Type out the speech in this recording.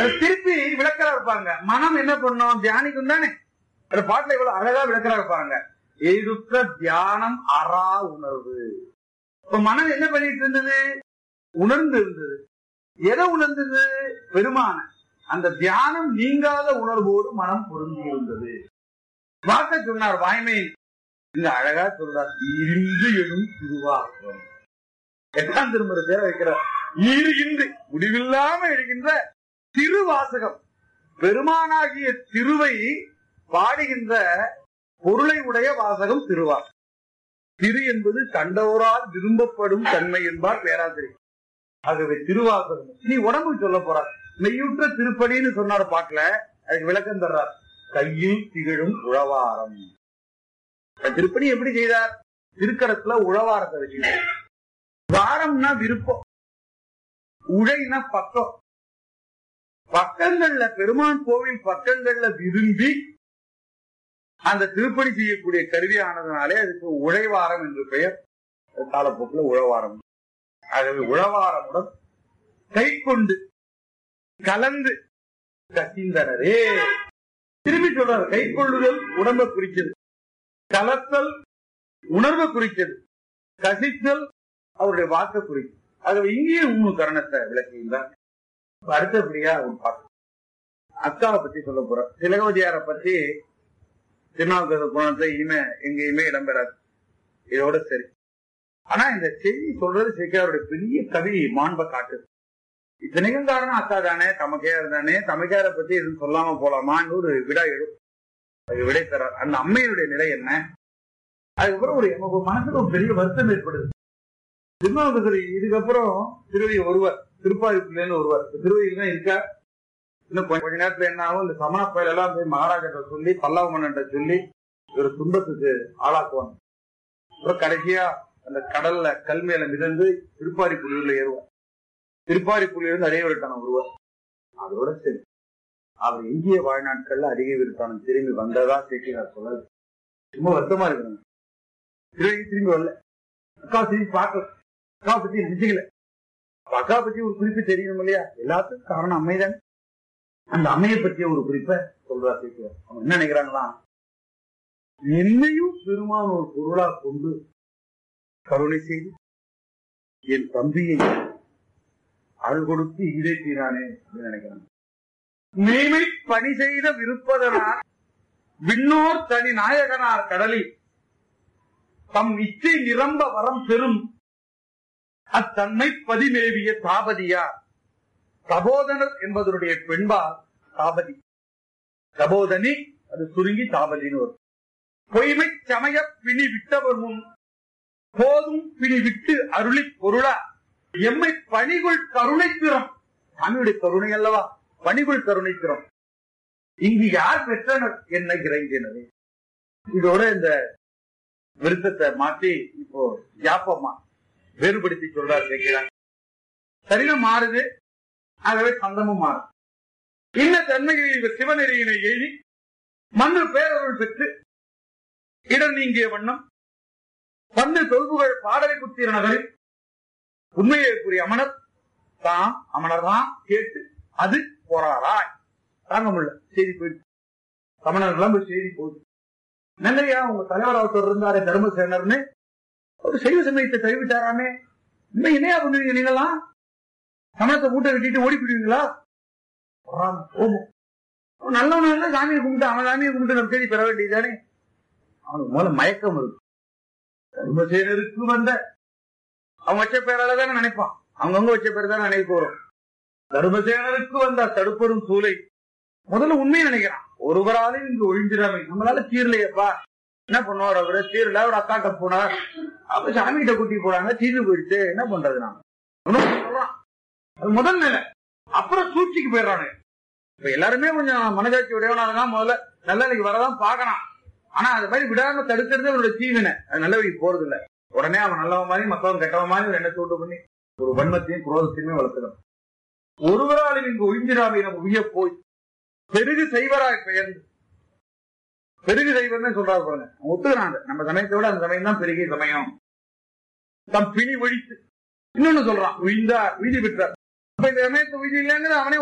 அது திருப்பி விளக்கரா இருப்பாங்க மனம் என்ன பண்ணும் தியானிக்கும் தானே அந்த பாட்டுல இவ்வளவு அழகா விளக்கரா இருப்பாங்க எய்துற்ற தியானம் அறா உணர்வு இப்ப மனம் என்ன பண்ணிட்டு இருந்தது உணர்ந்து இருந்தது எதை உணர்ந்தது பெருமான அந்த தியானம் நீங்காத உணர்வோடு மனம் பொருந்தி இருந்தது வாக்க சொன்னார் வாய்மை இந்த அழகா சொல்றார் இருந்து எழும் திருவாசகம் எட்டாம் திருமுறை பேரை வைக்கிறார் ஈறுகின்று முடிவில்லாம எழுகின்ற திருவாசகம் பெருமானாகிய திருவை பாடுகின்ற பொருளை உடைய வாசகம் திருவாசகம் திரு என்பது கண்டோரால் விரும்பப்படும் தன்மை என்பார் பேராசிரியர் ஆகவே திருவாசகம் நீ உடம்பு சொல்ல போறார் மெய்யுற்ற திருப்படின்னு சொன்னார் பாட்டுல அதுக்கு விளக்கம் தர்றார் கையில் திகழும் உழவாரம் திருப்பணி எப்படி செய்தார் திருக்கரத்துல உழவாரத்தை வச்சுக்கிட்டார் வாரம்னா விருப்பம் உழைனா பக்கம் பக்கங்கள்ல பெருமான் கோவில் பக்கங்கள்ல விரும்பி அந்த திருப்பணி செய்யக்கூடிய கருவி ஆனதுனாலே அதுக்கு உழைவாரம் என்று பெயர் காலப்போக்கில் உழவாரம் ஆகவே உழவாரமுடன் கை கொண்டு கலந்து கசிந்தனரே திரும்பி சொல்றாரு கை கொள்ளுதல் உடம்பை குறிக்கிறது கலத்தல் உணர்வை குறிக்கிறது கசித்தல் அவருடைய வாக்க குறிக்கும் ஆகவே இங்கேயும் மூணு கரணத்தை விளக்குகின்றார் அடுத்தபடியா ஒரு பாட்டு அக்காவை பத்தி சொல்ல போறோம் திலகவதியார பத்தி திருநாவுக்கரசு புராணத்தை இனிமே எங்கேயுமே இடம்பெறாது இதோட சரி ஆனா இந்த செய்தி சொல்றது சேக்கியாருடைய பெரிய கவி மாண்பை காட்டுது இத்தனைக்கும் காரணம் அக்கா தானே தமக்கையார் தானே தமக்கையார பத்தி எதுவும் சொல்லாம போலாமான்னு ஒரு விடா எழும் அது விடை தரார் அந்த அம்மையுடைய நிலை என்ன அதுக்கப்புறம் ஒரு நமக்கு மனசுக்கு ஒரு பெரிய வருத்தம் ஏற்படுது திருநாவுக்கரசர் இதுக்கப்புறம் திருவைய ஒருவர் திருப்பாதிப்புலேன்னு ஒருவர் திருவையில் தான் இருக்கா இன்னும் கொஞ்ச கொஞ்ச நேரத்துல என்ன ஆகும் இந்த சமண பயல் எல்லாம் போய் மகாராஜா சொல்லி பல்லவ மன்னன் சொல்லி ஒரு துன்பத்துக்கு ஆளாக்குவாங்க அப்புறம் கடைசியா அந்த கடல்ல கல் மேல மிதந்து திருப்பாரி புலியூர்ல ஏறுவார் திருப்பாரி புலியூர்ந்து அடைய விட்டான ஒருவர் அதோட சரி அவர் இந்திய வாழ்நாட்கள்ல அதிக விருத்தானம் திரும்பி வந்ததா சேர்க்கிறார் சொல்லாது ரொம்ப வருத்தமா இருக்கு திரும்பி திரும்பி வரல அக்கா திரும்பி பார்க்கல அக்கா பத்தி நினைச்சுக்கல அக்கா பத்தி ஒரு குறிப்பு தெரியணும் இல்லையா எல்லாத்துக்கும் காரணம் அம்மைதான் அந்த அம்மையை பற்றிய ஒரு குறிப்பை சொல்றா சேர்க்கிறார் அவங்க என்ன நினைக்கிறாங்களா என்னையும் பெருமான் ஒரு பொருளா கொண்டு கருணை செய்து என் தம்பியை அருள் கொடுத்து ஈடேற்றினானே அப்படின்னு நினைக்கிறாங்க மேமை பணி செய்த விருப்பதனார் விண்ணோர் தனி நாயகனார் கடலில் தம் இச்சை நிரம்ப வரம் பெறும் அத்தன்மை பதிமேவிய தாபதியார் தபோதனர் என்பதனுடைய பெண்பால் தாபதி தபோதனி அது சுருங்கி தாபதின்னு வரும் பொய்மை சமய பிணி விட்டவர் முன் போதும் பிணி விட்டு அருளி பொருளா எம்மை பணிகுள் கருணை திறம் சாமியுடைய கருணை அல்லவா பணிகுள் கருணை திறம் இங்கு யார் பெற்றனர் என்ன இறைஞ்சினது இதோட இந்த விருத்தத்தை மாற்றி இப்போ ஜாப்பமா வேறுபடுத்தி சொல்றார் கேட்கிறார் சரினம் மாறுது ஆகவே சந்தமும் மாறும் இன்ன தன்மைகளில் சிவநெறியினை எழுதி மண்ணு பேரருள் பெற்று இடம் நீங்கிய வண்ணம் வந்து தொல்புகள் பாடலை புத்திர நகரில் உண்மையை கூறிய அமனர் தாம் அமனர் தான் கேட்டு அது போறாராய் தாங்க முடியல செய்தி போயிடுச்சு சமணர்கள்லாம் போய் செய்தி போகுது நன்றியா உங்க தலைவர் ஒருத்தர் இருந்தாரு தர்மசேனர்னு அவர் சைவ சமயத்தை கைவிட்டாராமே இன்னும் என்னையா பண்ணுவீங்க நீங்களாம் சமணத்தை மூட்டை கட்டிட்டு ஓடி போடுவீங்களா போகும் நல்லவன் இல்ல சாமியை கும்பிட்டு அவன் சாமியை கும்பிட்டு நம்ம தேடி பெற வேண்டியதானே அவனுக்கு முதல்ல மயக்கம் இருக்கு தர்மசேனருக்கு வந்த அவன் வச்ச பேரால தானே நினைப்பான் அவங்கவுங்க வச்ச பேர் தானே நினைப்பு வரும் தர்மசேனருக்கு வந்த தடுப்பரும் சூலை முதல்ல உண்மையை நினைக்கிறான் ஒருவராலும் இங்கு ஒழிஞ்சிடாமை நம்மளால தீரலையப்பா என்ன பண்ணுவார் அவரு தீரல ஒரு அக்காட்ட போனார் அப்ப சாமி கிட்ட கூட்டி போனாங்க தீர்ந்து போயிடுச்சு என்ன பண்றது நான் சொல்றான் அது முதல் நிலை அப்புறம் சூழ்ச்சிக்கு போயிடுறானு இப்ப எல்லாருமே கொஞ்சம் மனசாட்சி உடையவனாதான் முதல்ல நல்ல இன்னைக்கு வரதான் பாக்கறான் ஆனா அது மாதிரி விடாம தடுக்கிறது அவனோட தீவினை அது நல்ல வழி போறது இல்ல உடனே அவன் நல்லவன் மாதிரி மத்தவன் கெட்டவன் மாதிரி எண்ணத்தை உண்டு பண்ணி ஒரு வன்மத்தையும் குரோதத்தையுமே வளர்த்துக்கணும் ஒருவராலும் இங்கு ஒழிஞ்சிடாமை நம்ம உய்ய போய் பெருகு செய்வராய் பெயர்ந்து பெருகு செய்வர்னு சொல்றாரு பாருங்க அவன் ஒத்துக்கிறான் நம்ம சமயத்தை விட அந்த சமயம் தான் பெருகிய சமயம் தம் பிணி ஒழித்து இன்னொன்னு சொல்றான் உயிர்ந்தார் உய்தி பெற்றார் அப்ப இந்த சமயத்தை உய்தி இல்லைங்கிற அவனே